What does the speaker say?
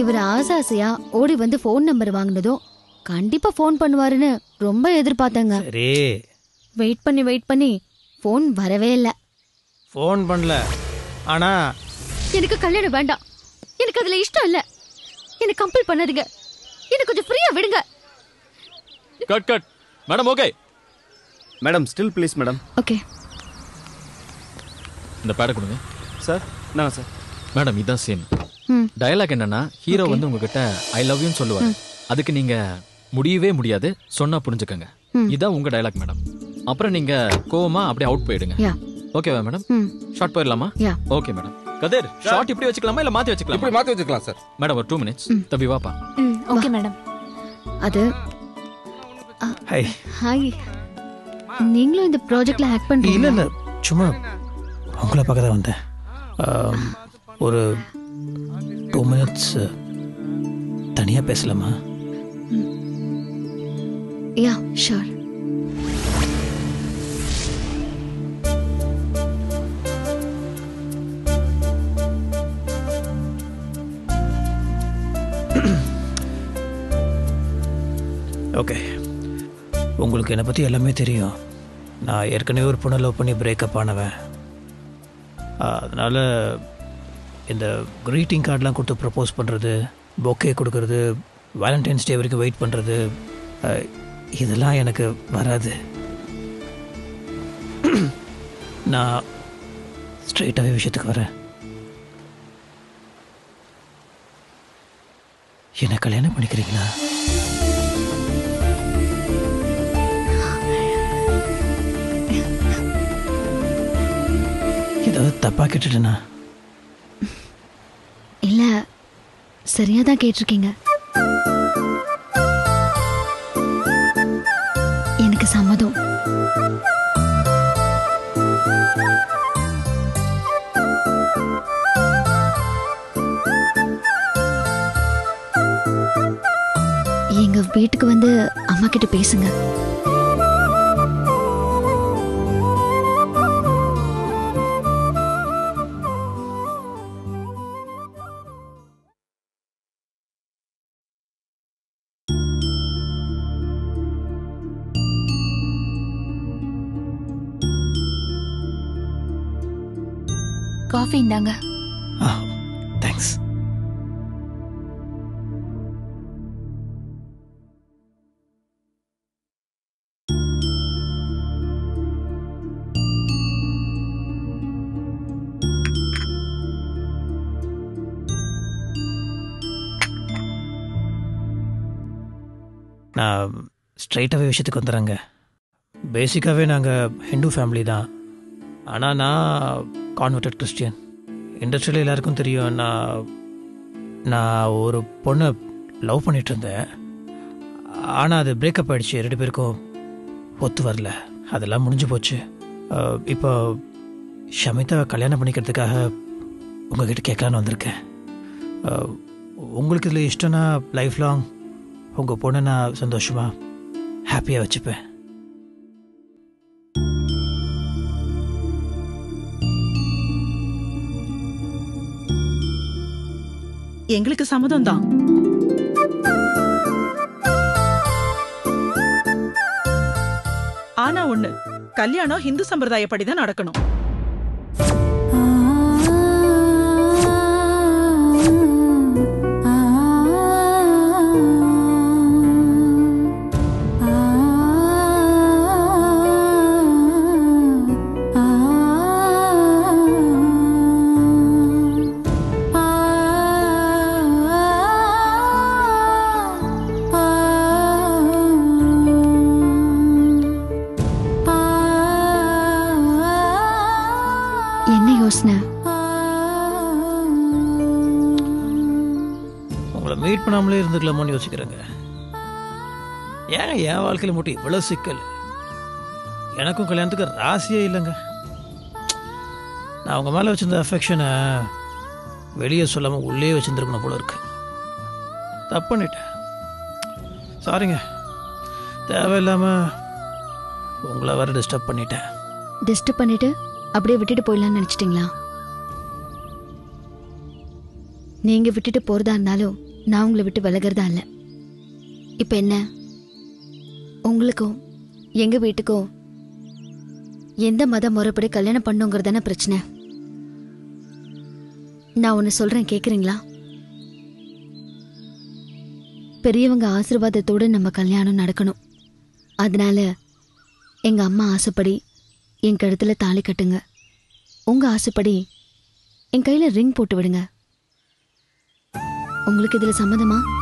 இவர் ஆசை ஆசையா ஓடி வந்து ஃபோன் நம்பர் வாங்கினதும் கண்டிப்பா ஃபோன் பண்ணுவாருன்னு ரொம்ப எதிர்பார்த்தேங்க சரி வெயிட் பண்ணி வெயிட் பண்ணி ஃபோன் வரவே இல்லை ஃபோன் பண்ணல ஆனா எனக்கு கல்யாணம் வேண்டாம் எனக்கு அதுல இஷ்டம் இல்ல எனக்கு கம்பல் பண்ணாதீங்க எனக்கு கொஞ்சம் ஃப்ரீயா விடுங்க cut cut madam okay madam still please madam okay இந்த பேடை கொடுங்க சார் நாங்க சார் மேடம் இதான் சேம் ம் டயலாக் என்னன்னா ஹீரோ Okay. வந்து உங்ககிட்ட ஐ லவ் யூன்னு சொல்லுவாரு அதுக்கு நீங்க முடியவே முடியாது சொன்னா புரிஞ்சுக்கங்க ம். இதான் உங்க டயலாக் மேடம் அப்புறம் நீங்க கோவமா அப்படியே அவுட் போயிடுங்க யா ஓகேவா மேடம் ம் ஷார்ட் போயிடலாமா yeah okay madam Kathir shot இப்படி வச்சுக்கலாமா இல்ல மாத்தி வச்சுக்கலாமா இப்படி மாத்தி வச்சுக்கலாம் சார் மேடம் ஒரு டூ மினிட்ஸ் தம்பி வாப்பா ம் ஓகே மேடம் அது ஹை ஹாய் நீங்களும் இந்த ப்ராஜெக்ட்ல ஹேக் இல்ல பண்றீங்க இல்ல சும்மா உங்களை பார்க்க தான் வந்தேன் ஆம், ஒரு டூ மினிட்ஸ் தனியா பேசலாமா யா ஷூர் ஓகே உங்களுக்கு என்னை பற்றி எல்லாமே தெரியும் நான் ஏற்கனவே ஒரு பொண்ணை லவ் பண்ணி பிரேக்கப் ஆனவன் அதனால் இந்த க்ரீட்டிங் கார்டெலாம் கொடுத்து ப்ரப்போஸ் பண்ணுறது பொக்கே கொடுக்கறது வேலண்டைன்ஸ் டே வரைக்கும் வெயிட் பண்ணுறது இதெல்லாம் எனக்கு வராது நான் ஸ்ட்ரெயிட்டாகவே விஷயத்துக்கு வரேன் என்னை கல்யாணம் பண்ணிக்கிறீங்களா ஏதாவது தப்பாக கேட்டுட்டேனா இல்ல சரியா தான் கேட்டிருக்கீங்க எனக்கு சம்மதம் எங்க வீட்டுக்கு வந்து அம்மா கிட்ட பேசுங்க காஃபி இந்தாங்க ஆ தேங்க்ஸ் நான் ஸ்ட்ரைட்டாகவே விஷயத்துக்கு வந்துடுறேங்க பேசிக்காகவே நாங்கள் ஹிந்து ஃபேமிலி தான் ஆனால் நான் கான்வெர்டட் கிறிஸ்டியன் இண்டஸ்ட்ரியில் எல்லாருக்கும் தெரியும் நான் நான் ஒரு பொண்ணை லவ் பண்ணிட்டு இருந்தேன் ஆனால் அது பிரேக்கப் ஆயிடுச்சு ரெண்டு பேருக்கும் ஒத்து வரல அதெல்லாம் முடிஞ்சு போச்சு அஹ், இப்போ ஷமிதா கல்யாணம் பண்ணிக்கிறதுக்காக உங்ககிட்ட கேட்கலான்னு வந்திருக்கேன் அஹ், உங்களுக்கு இதில் இஷ்டம்னா லைஃப் லாங் உங்கள் பொண்ணை நான் சந்தோஷமாக ஹாப்பியாக வச்சுப்பேன் எங்களுக்கு சம்மதம் தான் ஆனா ஒண்ணு கல்யாணம் ஹிந்து சம்பிரதாயப்படி தான் நடக்கணும் என்ன யோசனை உங்களை மீட் பண்ணாமலே இருந்துக்கலாமோன்னு யோசிக்கிறேங்க ஏங்க என் வாழ்க்கையில் மட்டும் இவ்வளோ சிக்கல் எனக்கும் கல்யாணத்துக்கு ராசியே இல்லைங்க நான் உங்கள் மேலே வச்சிருந்த அஃபெக்ஷனை வெளியே சொல்லாமல் உள்ளே வச்சுருந்துருக்கணும் போல இருக்கு தப்பு பண்ணிட்டேன் சாரிங்க தேவையில்லாமல் உங்களை வேற டிஸ்டர்ப் பண்ணிட்டேன் டிஸ்டர்ப் பண்ணிட்டு அப்படியே விட்டுட்டு போயிடலாம்னு நினைச்சிட்டீங்களா நீங்க விட்டுட்டு போறதா இருந்தாலும் நான் உங்களை விட்டு விலகிறதா இல்ல இப்ப என்ன உங்களுக்கும் எங்க வீட்டுக்கும் எந்த மத முறைப்படி கல்யாணம் பண்ணுங்கிறதான பிரச்சனை நான் ஒன்னு சொல்றேன் கேக்குறீங்களா பெரியவங்க ஆசீர்வாதத்தோட நம்ம கல்யாணம் நடக்கணும் அதனால எங்க அம்மா ஆசைப்படி என் கழுத்துல தாலி கட்டுங்க உங்க ஆசைப்படி என் கையில ரிங் போட்டு விடுங்க உங்களுக்கு இதுல சம்மதமா